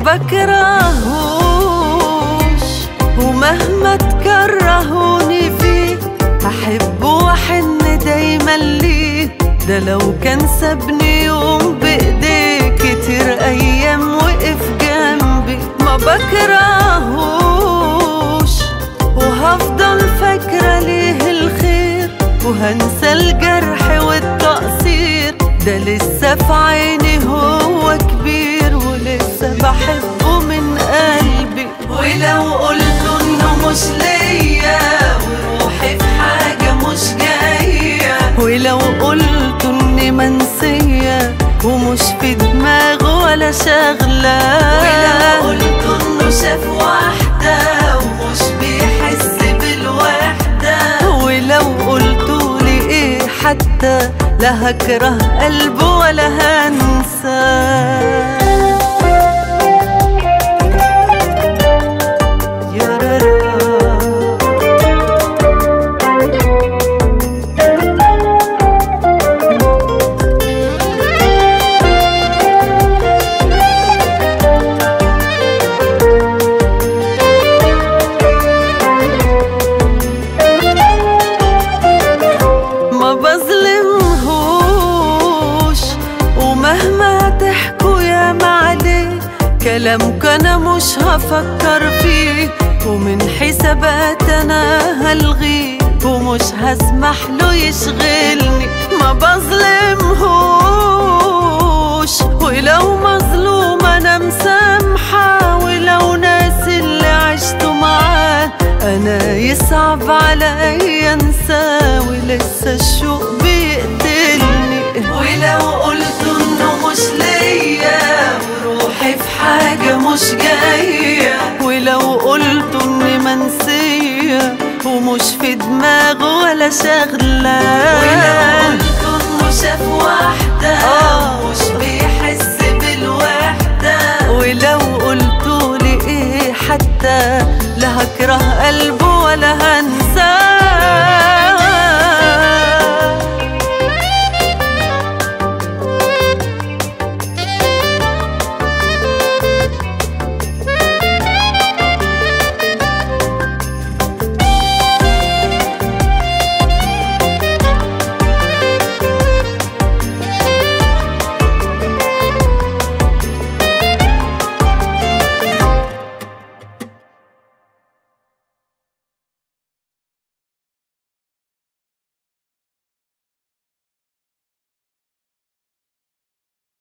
بكرهوش ومهما تكرهوني فيه هحبه واحن دايما ليه ده لو كان سابني يوم بايديه كتير ايام وقف جنبي ما بكرهوش وهفضل فاكرة ليه الخير وهنسى الجرح والتقصير ده لسه في عيني هو كبير ولسه بحبه من قلبي ولو قلت انه مش ليا وروحي في حاجة مش جاية ولو قلت اني منسية ومش في دماغه ولا شغلة ولو قلت انه شاف واحدة ومش بيحس بالوحدة ولو قلتولي ايه حتى لا هكره قلبه ولا هنساه يارارا. ما بظلمهوش ومهما تحكوا يا عليه كلامك انا مش هفكر فيه ومن حسابات انا هلغيه ومش هسمح له يشغلني ما بظلمهوش ولو مظلوم انا مسامحة ولو ناس اللي عشته معاه انا يصعب عليا انساه ولسه الشوق بيقتلني ولو قلت انه مش ليا وروحي في حاجة مش جاية ولو قلت اني منسية ومش في دماغه ولا شغلة ولو قلت انه شاف واحدة مش بيحس بالوحدة ولو قلتولي ايه حتى لا هكره قلبه ولا هن